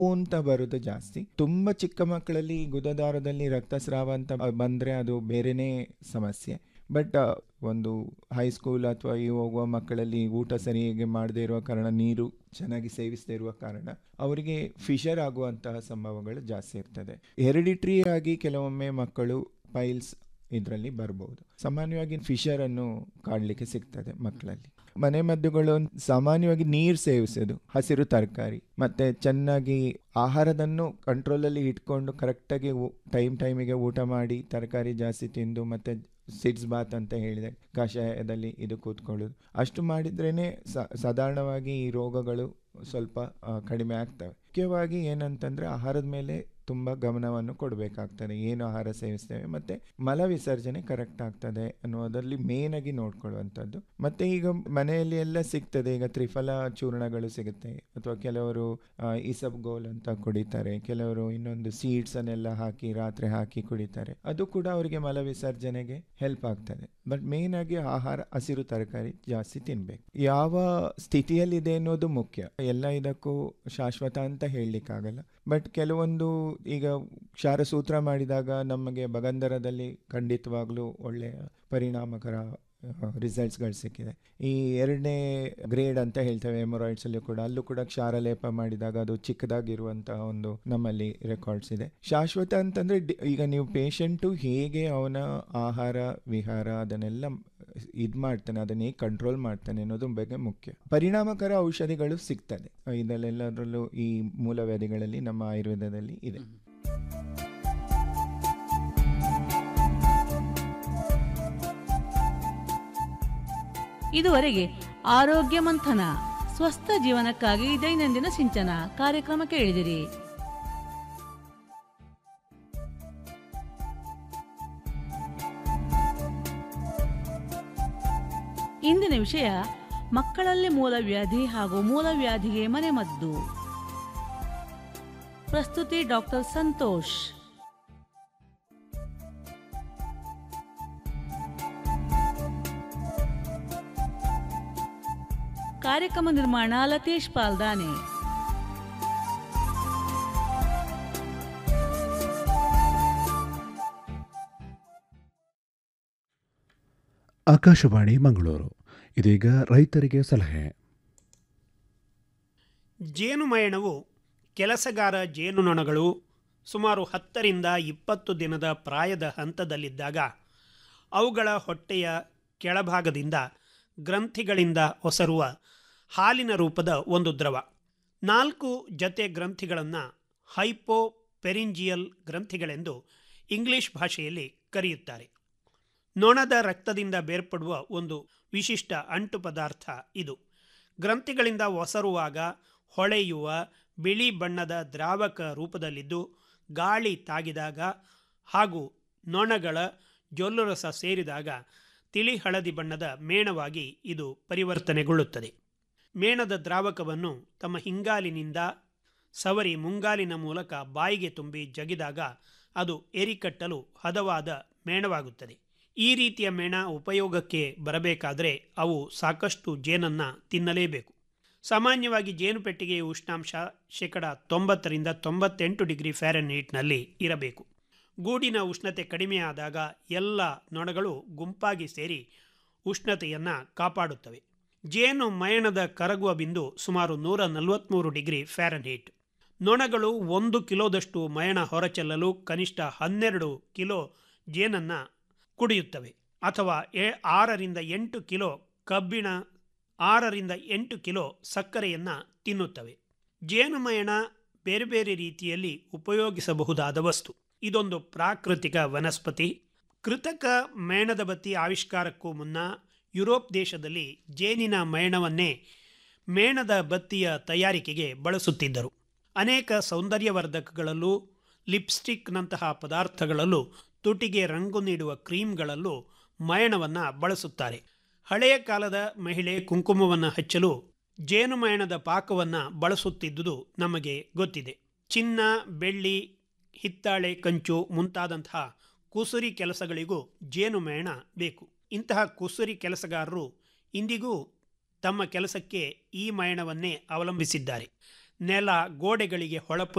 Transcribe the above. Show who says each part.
Speaker 1: ಅಂತ ಬರೋದು ಜಾಸ್ತಿ ತುಂಬಾ ಚಿಕ್ಕ ಮಕ್ಕಳಲ್ಲಿ ಗುದದಾರದಲ್ಲಿ ರಕ್ತಸ್ರಾವ ಅಂತ ಬಂದ್ರೆ ಅದು ಬೇರೆನೇ ಸಮಸ್ಯೆ ಬಟ್ ಒಂದು ಹೈಸ್ಕೂಲ್ ಅಥವಾ ಈ ಹೋಗುವ ಮಕ್ಕಳಲ್ಲಿ ಊಟ ಸರಿಯಾಗಿ ಮಾಡದೇ ಇರುವ ಕಾರಣ ನೀರು ಚೆನ್ನಾಗಿ ಸೇವಿಸದೇ ಇರುವ ಕಾರಣ ಅವರಿಗೆ ಫಿಶರ್ ಆಗುವಂತಹ ಸಂಭವಗಳು ಜಾಸ್ತಿ ಇರ್ತದೆ ಹೆರಿಡಿಟ್ರಿ ಆಗಿ ಕೆಲವೊಮ್ಮೆ ಮಕ್ಕಳು ಪೈಲ್ಸ್ ಇದರಲ್ಲಿ ಬರ್ಬೋದು ಸಾಮಾನ್ಯವಾಗಿ ಫಿಶರ್ ಅನ್ನು ಕಾಡಲಿಕ್ಕೆ ಸಿಗ್ತದೆ ಮಕ್ಕಳಲ್ಲಿ ಮನೆ ಮದ್ದುಗಳು ಸಾಮಾನ್ಯವಾಗಿ ನೀರು ಸೇವಿಸೋದು ಹಸಿರು ತರಕಾರಿ ಮತ್ತೆ ಚೆನ್ನಾಗಿ ಆಹಾರದನ್ನು ಕಂಟ್ರೋಲಲ್ಲಿ ಇಟ್ಕೊಂಡು ಕರೆಕ್ಟಾಗಿ ಟೈಮ್ ಟೈಮಿಗೆ ಊಟ ಮಾಡಿ ತರಕಾರಿ ಜಾಸ್ತಿ ತಿಂದು ಮತ್ತೆ ಸಿಡ್ಸ್ ಬಾತ್ ಅಂತ ಹೇಳಿದೆ ಕಷಾಯದಲ್ಲಿ ಇದು ಕೂತ್ಕೊಳ್ಳೋದು ಅಷ್ಟು ಮಾಡಿದ್ರೇ ಸಾಧಾರಣವಾಗಿ ಈ ರೋಗಗಳು ಸ್ವಲ್ಪ ಕಡಿಮೆ ಆಗ್ತವೆ ಮುಖ್ಯವಾಗಿ ಏನಂತಂದರೆ ಆಹಾರದ ಮೇಲೆ ತುಂಬ ಗಮನವನ್ನು ಕೊಡಬೇಕಾಗ್ತದೆ ಏನು ಆಹಾರ ಸೇವಿಸ್ತೇವೆ ಮತ್ತು ಮಲ ವಿಸರ್ಜನೆ ಕರೆಕ್ಟ್ ಆಗ್ತದೆ ಅನ್ನೋದರಲ್ಲಿ ಮೇನ್ ಆಗಿ ನೋಡ್ಕೊಳ್ಳುವಂಥದ್ದು ಮತ್ತು ಈಗ ಮನೆಯಲ್ಲಿ ಎಲ್ಲ ಸಿಗ್ತದೆ ಈಗ ತ್ರಿಫಲ ಚೂರ್ಣಗಳು ಸಿಗುತ್ತೆ ಅಥವಾ ಕೆಲವರು ಇಸಬ್ಗೋಲ್ ಅಂತ ಕುಡಿತಾರೆ ಕೆಲವರು ಇನ್ನೊಂದು ಸೀಡ್ಸ್ ಅನ್ನೆಲ್ಲ ಹಾಕಿ ರಾತ್ರಿ ಹಾಕಿ ಕುಡಿತಾರೆ ಅದು ಕೂಡ ಅವರಿಗೆ ಮಲ ವಿಸರ್ಜನೆಗೆ ಹೆಲ್ಪ್ ಆಗ್ತದೆ ಬಟ್ ಮೇನ್ ಆಗಿ ಆಹಾರ ಹಸಿರು ತರಕಾರಿ ಜಾಸ್ತಿ ತಿನ್ಬೇಕು ಯಾವ ಸ್ಥಿತಿಯಲ್ಲಿದೆ ಅನ್ನೋದು ಮುಖ್ಯ ಎಲ್ಲ ಇದಕ್ಕೂ ಶಾಶ್ವತ ಅಂತ ಹೇಳಲಿಕ್ಕಾಗಲ್ಲ ಬಟ್ ಕೆಲವೊಂದು ಈಗ ಕ್ಷಾರಸೂತ್ರ ಮಾಡಿದಾಗ ನಮಗೆ ಬಗಂಧರದಲ್ಲಿ ಖಂಡಿತವಾಗ್ಲೂ ಒಳ್ಳೆಯ ಪರಿಣಾಮಕರ ರಿಸಲ್ಟ್ಸ್ಗಳು ಸಿಕ್ಕಿದೆ ಈ ಎರಡನೇ ಗ್ರೇಡ್ ಅಂತ ಹೇಳ್ತೇವೆ ಎಮೊರಾಯ್ಡ್ಸಲ್ಲೂ ಕೂಡ ಅಲ್ಲೂ ಕೂಡ ಕ್ಷಾರಲೇಪ ಮಾಡಿದಾಗ ಅದು ಚಿಕ್ಕದಾಗಿರುವಂತಹ ಒಂದು ನಮ್ಮಲ್ಲಿ ರೆಕಾರ್ಡ್ಸ್ ಇದೆ ಶಾಶ್ವತ ಅಂತಂದರೆ ಈಗ ನೀವು ಪೇಷಂಟು ಹೇಗೆ ಅವನ ಆಹಾರ ವಿಹಾರ ಅದನ್ನೆಲ್ಲ ಇದು ಮಾಡ್ತಾನೆ ಅದನ್ನ ಹೇಗೆ ಕಂಟ್ರೋಲ್ ಮಾಡ್ತಾನೆ ಅನ್ನೋದು ಬಗ್ಗೆ ಮುಖ್ಯ ಪರಿಣಾಮಕರ ಔಷಧಿಗಳು ಸಿಗ್ತದೆ ಇದರಲ್ಲೆಲ್ಲದರಲ್ಲೂ ಈ ಮೂಲವ್ಯಾಧಿಗಳಲ್ಲಿ ನಮ್ಮ ಆಯುರ್ವೇದದಲ್ಲಿ ಇದೆ
Speaker 2: ಇದುವರೆಗೆ ಆರೋಗ್ಯ ಮಂಥನ ಸ್ವಸ್ಥ ಜೀವನಕ್ಕಾಗಿ ದೈನಂದಿನ ಸಿಂಚನ ಕಾರ್ಯಕ್ರಮ ಕೇಳಿದಿರಿ ಇಂದಿನ ವಿಷಯ ಮಕ್ಕಳಲ್ಲಿ ಮೂಲವ್ಯಾಧಿ ಹಾಗೂ ಮೂಲವ್ಯಾಧಿಗೆ ಮನೆಮದ್ದು ಪ್ರಸ್ತುತಿ ಡಾಕ್ಟರ್ ಸಂತೋಷ್ ಕಾರ್ಯಕ್ರಮ ನಿರ್ಮಾಣ ಲತೀಶ್ ಪಾಲ್ದಾನೆ
Speaker 3: ಆಕಾಶವಾಣಿ ಮಂಗಳೂರು ಇದೀಗ ರೈತರಿಗೆ ಸಲಹೆ
Speaker 4: ಜೇನುಮಯಣವು ಕೆಲಸಗಾರ ಜೇನುನೊಣಗಳು ಸುಮಾರು ಹತ್ತರಿಂದ ಇಪ್ಪತ್ತು ದಿನದ ಪ್ರಾಯದ ಹಂತದಲ್ಲಿದ್ದಾಗ ಅವುಗಳ ಹೊಟ್ಟೆಯ ಕೆಳಭಾಗದಿಂದ ಗ್ರಂಥಿಗಳಿಂದ ಒಸರುವ ಹಾಲಿನ ರೂಪದ ಒಂದು ದ್ರವ ನಾಲ್ಕು ಜತೆ ಗ್ರಂಥಿಗಳನ್ನು ಹೈಪೋ ಪೆರಿಂಜಿಯಲ್ ಗ್ರಂಥಿಗಳೆಂದು ಇಂಗ್ಲಿಷ್ ಭಾಷೆಯಲ್ಲಿ ಕರೆಯುತ್ತಾರೆ ನೊಣದ ರಕ್ತದಿಂದ ಬೇರ್ಪಡುವ ಒಂದು ವಿಶಿಷ್ಟ ಅಂಟು ಪದಾರ್ಥ ಇದು ಗ್ರಂಥಿಗಳಿಂದ ಒಸರುವಾಗ ಹೊಳೆಯುವ ಬಿಳಿ ಬಣ್ಣದ ದ್ರಾವಕ ರೂಪದಲ್ಲಿದ್ದು ಗಾಳಿ ತಾಗಿದಾಗ ಹಾಗೂ ನೊಣಗಳ ಜೊಲ್ಲುರಸ ಸೇರಿದಾಗ ತಿಳಿ ಹಳದಿ ಬಣ್ಣದ ಮೇಣವಾಗಿ ಇದು ಪರಿವರ್ತನೆಗೊಳ್ಳುತ್ತದೆ ಮೇಣದ ದ್ರಾವಕವನ್ನು ತಮ್ಮ ಹಿಂಗಾಲಿನಿಂದ ಸವರಿ ಮುಂಗಾಲಿನ ಮೂಲಕ ಬಾಯಿಗೆ ತುಂಬಿ ಜಗಿದಾಗ ಅದು ಎರಿಕಟ್ಟಲು ಹದವಾದ ಮೇಣವಾಗುತ್ತದೆ ಈ ರೀತಿಯ ಮೇಣ ಉಪಯೋಗಕ್ಕೆ ಬರಬೇಕಾದರೆ ಅವು ಸಾಕಷ್ಟು ಜೇನನ್ನು ತಿನ್ನಲೇಬೇಕು ಸಾಮಾನ್ಯವಾಗಿ ಜೇನುಪೆಟ್ಟಿಗೆಯ ಉಷ್ಣಾಂಶ ಶೇಕಡ ತೊಂಬತ್ತರಿಂದ ತೊಂಬತ್ತೆಂಟು ಡಿಗ್ರಿ ಫ್ಯಾರನ್ಹೀಟ್ನಲ್ಲಿ ಇರಬೇಕು ಗೂಡಿನ ಉಷ್ಣತೆ ಕಡಿಮೆಯಾದಾಗ ಎಲ್ಲ ನೊಣಗಳು ಗುಂಪಾಗಿ ಸೇರಿ ಉಷ್ಣತೆಯನ್ನು ಕಾಪಾಡುತ್ತವೆ ಜೇನು ಮಯಣದ ಕರಗುವ ಬಿಂದು ಸುಮಾರು ನೂರ ನಲವತ್ತ್ಮೂರು ಡಿಗ್ರಿ ಫ್ಯಾರನ್ಹೀಟ್ ನೊಣಗಳು ಒಂದು ಕಿಲೋದಷ್ಟು ಮಯಣ ಹೊರಚೆಲ್ಲಲು ಕನಿಷ್ಠ ಹನ್ನೆರಡು ಕಿಲೋ ಜೇನನ್ನು ಕುಡಿಯುತ್ತವೆ ಅಥವಾ ಎ ಆರರಿಂದ ಎಂಟು ಕಿಲೋ ಕಬ್ಬಿಣ ಆರರಿಂದ ಎಂಟು ಕಿಲೋ ಸಕ್ಕರೆಯನ್ನು ತಿನ್ನುತ್ತವೆ ಜೇನುಮಯಣ ಬೇರೆ ಬೇರೆ ರೀತಿಯಲ್ಲಿ ಉಪಯೋಗಿಸಬಹುದಾದ ವಸ್ತು ಇದೊಂದು ಪ್ರಾಕೃತಿಕ ವನಸ್ಪತಿ ಕೃತಕ ಮೇಣದ ಬತ್ತಿ ಆವಿಷ್ಕಾರಕ್ಕೂ ಮುನ್ನ ಯುರೋಪ್ ದೇಶದಲ್ಲಿ ಜೇನಿನ ಮೇಣವನ್ನೇ ಮೇಣದ ಬತ್ತಿಯ ತಯಾರಿಕೆಗೆ ಬಳಸುತ್ತಿದ್ದರು ಅನೇಕ ಸೌಂದರ್ಯವರ್ಧಕಗಳಲ್ಲೂ ಲಿಪ್ಸ್ಟಿಕ್ನಂತಹ ಪದಾರ್ಥಗಳಲ್ಲೂ ತುಟಿಗೆ ರಂಗು ನೀಡುವ ಕ್ರೀಮ್ಗಳಲ್ಲೂ ಮಯಣವನ್ನು ಬಳಸುತ್ತಾರೆ ಹಳೆಯ ಕಾಲದ ಮಹಿಳೆ ಕುಂಕುಮವನ್ನು ಹಚ್ಚಲು ಜೇನುಮಯಣದ ಪಾಕವನ್ನು ಬಳಸುತ್ತಿದ್ದುದು ನಮಗೆ ಗೊತ್ತಿದೆ ಚಿನ್ನ ಬೆಳ್ಳಿ ಹಿತ್ತಾಳೆ ಕಂಚು ಮುಂತಾದಂತಹ ಕುಸುರಿ ಕೆಲಸಗಳಿಗೂ ಜೇನುಮೇಣ ಬೇಕು ಇಂತಹ ಕುಸುರಿ ಕೆಲಸಗಾರರು ಇಂದಿಗೂ ತಮ್ಮ ಕೆಲಸಕ್ಕೆ ಈ ಮಯಣವನ್ನೇ ಅವಲಂಬಿಸಿದ್ದಾರೆ ನೆಲ ಗೋಡೆಗಳಿಗೆ ಹೊಳಪು